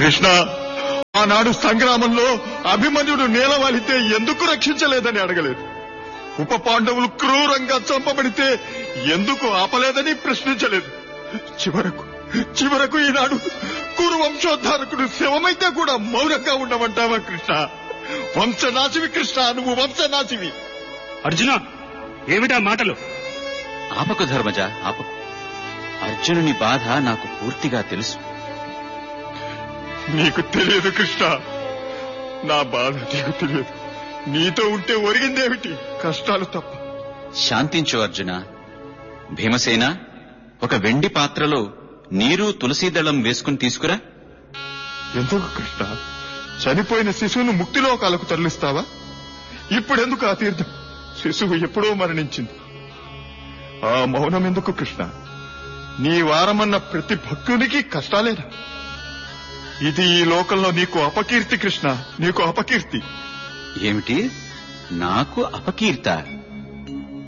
కృష్ణ ఆనాడు సంగ్రామంలో అభిమన్యుడు నేలవాలితే ఎందుకు రక్షించలేదని అడగలేదు ఉప పాండవులు క్రూరంగా చంపబడితే ఎందుకు ఆపలేదని ప్రశ్నించలేదు చివరకు చివరకు ఈనాడు కురు వంశోద్ధారకుడు శవమైతే కూడా మౌనంగా ఉండమంటావా కృష్ణ వంశనాశివి కృష్ణ నువ్వు వంశనాశివి అర్జున ఏమిటా మాటలు ఆపకు ధర్మజ ఆపకు అర్జునుని బాధ నాకు పూర్తిగా తెలుసు నీకు తెలియదు కృష్ణ నా బాధ నీకు తెలియదు నీతో ఉంటే ఒరిగిందేమిటి కష్టాలు తప్ప శాంతించు అర్జున భీమసేన ఒక వెండి పాత్రలో నీరు తులసీదళం వేసుకుని తీసుకురా ఎందుకు కృష్ణ చనిపోయిన శిశువును ముక్తిలోకాలకు తరలిస్తావా ఇప్పుడెందుకు ఆ తీర్థం శిశువు ఎప్పుడో మరణించింది ఆ మౌనం ఎందుకు కృష్ణ నీ వారమన్న ప్రతి భక్తునికి కష్టాలేనా ఇది ఈ లోకంలో నీకు అపకీర్తి కృష్ణ నీకు అపకీర్తి ఏమిటి నాకు అపకీర్త